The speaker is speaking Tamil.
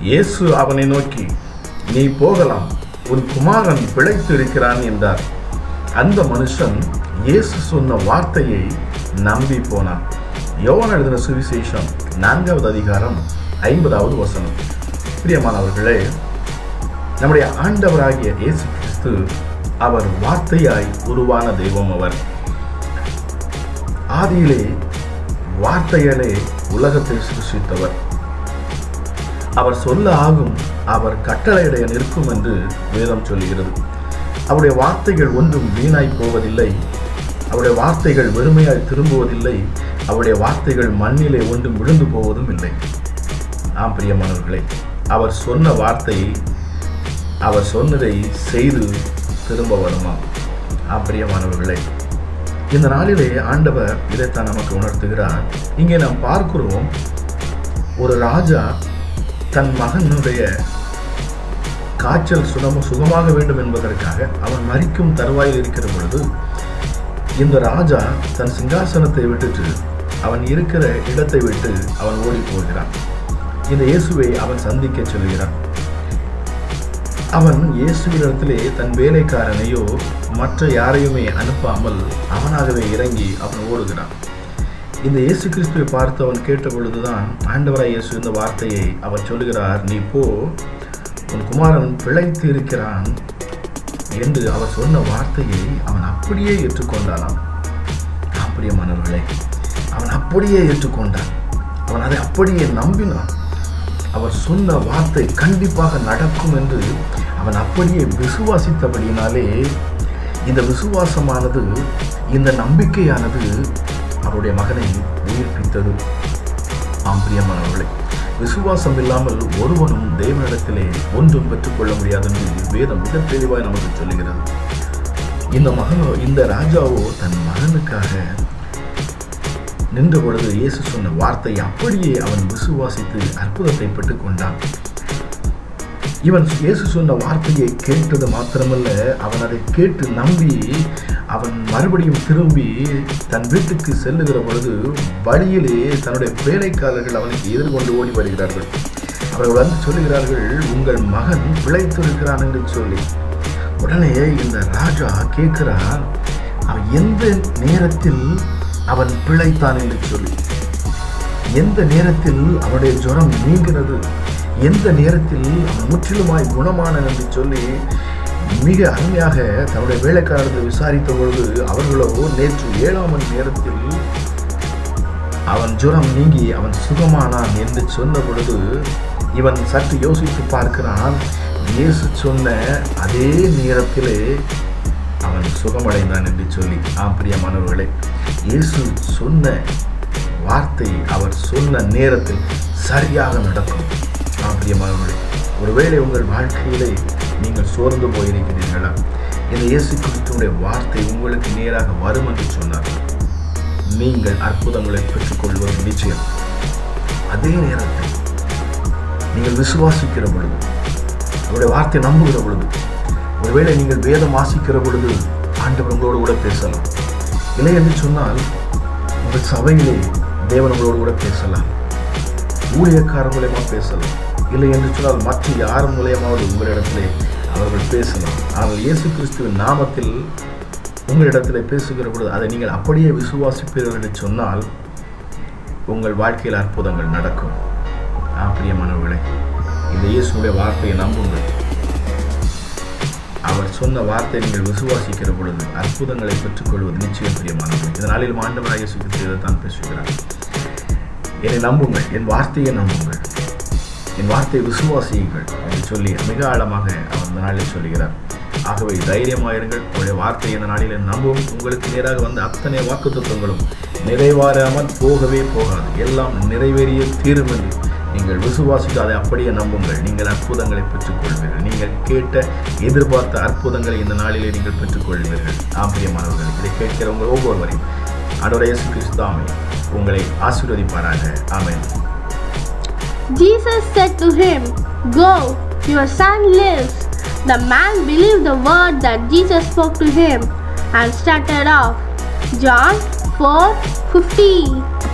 இயேசு அவனை நோக்கி நீ போகலாம் உன் குமாரன் பிழைத்து இருக்கிறான் என்றார் அந்த மனுஷன் இயேசு சொன்ன வார்த்தையை நம்பி போனான் யோவான் எழுதின சுவிசேஷம் நான்காவது அதிகாரம் ஐம்பதாவது வசனம் பிரியமானவர்களே நம்முடைய ஆண்டவராகிய இயேசு கிறிஸ்து அவர் வார்த்தையாய் உருவான தெய்வம் அவர் ஆதியிலே வார்த்தையாலே உலகத்தை சிருஷ்டித்தவர் அவர் சொல்ல ஆகும் அவர் கட்டளையிடைய நிற்கும் என்று வேதம் சொல்கிறது அவருடைய வார்த்தைகள் ஒன்றும் வீணாய் போவதில்லை அவருடைய வார்த்தைகள் வெறுமையாய் திரும்புவதில்லை அவருடைய வார்த்தைகள் மண்ணிலே ஒன்றும் விழுந்து போவதும் இல்லை ஆம் பிரியமானவர்களே அவர் சொன்ன வார்த்தையை அவர் சொன்னதை செய்து திரும்ப வருமா ஆம் பிரியமானவர்களே இந்த நாளிலே ஆண்டவர் இதைத்தான் நமக்கு உணர்த்துகிறார் இங்கே நாம் பார்க்கிறோம் ஒரு ராஜா தன் மகனுடைய காய்ச்சல் சுகம சுகமாக வேண்டும் என்பதற்காக அவன் மறிக்கும் தருவாயில் இருக்கிற பொழுது இந்த ராஜா தன் சிங்காசனத்தை விட்டுட்டு அவன் இருக்கிற இடத்தை விட்டு அவன் ஓடி போகிறான் இந்த இயேசுவை அவன் சந்திக்க சொல்கிறான் அவன் இயேசுவிடத்திலே தன் வேலைக்காரனையோ மற்ற யாரையுமே அனுப்பாமல் அவனாகவே இறங்கி அவன் ஓடுகிறான் இந்த இயேசு கிறிஸ்துவை பார்த்து அவன் கேட்ட பொழுதுதான் ஆண்டவராய் இயேசு இந்த வார்த்தையை அவர் சொல்லுகிறார் நீ போ உன் குமாரன் பிழைத்து இருக்கிறான் என்று அவர் சொன்ன வார்த்தையை அவன் அப்படியே ஏற்றுக்கொண்டானாம் பிரியமானவர்களே அவன் அப்படியே ஏற்றுக்கொண்டான் அவன் அதை அப்படியே நம்பினான் அவர் சொன்ன வார்த்தை கண்டிப்பாக நடக்கும் என்று அவன் அப்படியே விசுவாசித்தபடியினாலே இந்த விசுவாசமானது இந்த நம்பிக்கையானது அவருடைய மகனை உயிர்ப்பித்தது ஆம் பிரியமானவர்களே விசுவாசம் இல்லாமல் ஒருவனும் தேவனிடத்திலே ஒன்றும் பெற்றுக்கொள்ள முடியாது என்று வேதம் மிக தெளிவாய் நமக்கு சொல்லுகிறது இந்த மகனோ இந்த ராஜாவோ தன் மகனுக்காக நின்ற பொழுது இயேசு சொன்ன வார்த்தை அப்படியே அவன் விசுவாசித்து அற்புதத்தை பெற்றுக்கொண்டான் இவன் இயேசு சொன்ன வார்த்தையை கேட்டது மாத்திரமல்ல அவன் அதை கேட்டு நம்பி அவன் மறுபடியும் திரும்பி தன் வீட்டுக்கு செல்லுகிற பொழுது வழியிலே தன்னுடைய வேலைக்காரர்கள் அவனுக்கு எதிர்கொண்டு ஓடி வருகிறார்கள் அவர்கள் வந்து சொல்லுகிறார்கள் உங்கள் மகன் பிழைத்திருக்கிறான் என்று சொல்லி உடனே இந்த ராஜா கேட்கிறான் அவன் எந்த நேரத்தில் அவன் பிழைத்தான் என்று சொல்லி எந்த நேரத்தில் அவனுடைய ஜுரம் நீங்கிறது எந்த நேரத்தில் அவன் முற்றிலுமாய் குணமானன் என்று சொல்லி மிக அருமையாக தன்னுடைய வேலைக்காரர்கள் விசாரித்த பொழுது அவர்களோ நேற்று ஏழாம் மணி நேரத்தில் அவன் ஜுரம் நீங்கி அவன் சுகமானான் என்று சொன்ன பொழுது இவன் சற்று யோசித்து பார்க்கிறான் இயேசு சொன்ன அதே நேரத்திலே அவன் சுகமடைந்தான் என்று சொல்லி ஆம் பிரியமானவர்களே இயேசு சொன்ன வார்த்தை அவர் சொன்ன நேரத்தில் சரியாக நடக்கும் ஆம் பிரியமானவர்களே ஒருவேளை உங்கள் வாழ்க்கையிலே நீங்கள் சோர்ந்து போயிருக்கிறீர்களா இந்த இயேசு கிறிஸ்துடைய வார்த்தை உங்களுக்கு நேராக வரும் என்று சொன்னார் நீங்கள் அற்புதங்களை பெற்றுக்கொள்வது நிச்சயம் அதே நேரத்தில் நீங்கள் விசுவாசிக்கிற பொழுது அவருடைய வார்த்தை நம்புகிற பொழுது ஒருவேளை நீங்கள் வேதம் வாசிக்கிற பொழுது ஆண்டவர் உங்களோடு கூட பேசலாம் இல்லை என்று சொன்னால் உங்கள் சபையிலே தேவன் உங்களோடு கூட பேசலாம் ஊழியக்காரர் மூலயமா பேசலாம் இல்லை என்று சொன்னால் மற்ற யார் மூலியமாவது உங்களிடத்திலே அவர்கள் பேசலாம் ஆனால் இயேசு கிறிஸ்துவின் நாமத்தில் உங்களிடத்தில் பேசுகிற பொழுது அதை நீங்கள் அப்படியே விசுவாசிப்பீர்கள் என்று சொன்னால் உங்கள் வாழ்க்கையில் அற்புதங்கள் நடக்கும் ஆ பிரியமானவர்களே இந்த இயேசுடைய வார்த்தையை நம்புங்கள் அவர் சொன்ன வார்த்தை நீங்கள் விசுவாசிக்கிற பொழுது அற்புதங்களை பெற்றுக்கொள்வது நிச்சயம் பிரியமானவர்கள் இந்த நாளில் ஆண்டவராக இயேசு கிறிஸ்து தான் பேசுகிறார் என்னை நம்புங்கள் என் வார்த்தையை நம்புங்கள் என் வார்த்தையை விசுவாசியுங்கள் என்று சொல்லி மிக ஆழமாக அவர் இந்த நாளில் சொல்லுகிறார் ஆகவே தைரியமாயிருங்கள் உங்களுடைய வார்த்தையை இந்த நாளில் நம்பவும் உங்களுக்கு நேராக வந்த அத்தனை வாக்குத்தத்தங்களும் நிறைவேறாமல் போகவே போகாது எல்லாம் நிறைவேறிய தீரும் என்று நீங்கள் விசுவாசித்து அதை அப்படியே நம்புங்கள் நீங்கள் அற்புதங்களை பெற்றுக்கொள்வீர்கள் நீங்கள் கேட்ட எதிர்பார்த்த அற்புதங்களை இந்த நாளிலே நீங்கள் பெற்றுக்கொள்வீர்கள் ஆம்பிரியமானவர்கள் இதை கேட்கிற உங்கள் ஒவ்வொருவரையும் ஆண்டவரே இயேசு கிறிஸ்தாமே உங்களை ஆசீர்வதிப்பாராக ஆமென் Jesus said to him, Go, your son lives. The man believed the word that Jesus spoke to him and started off. John 4 15.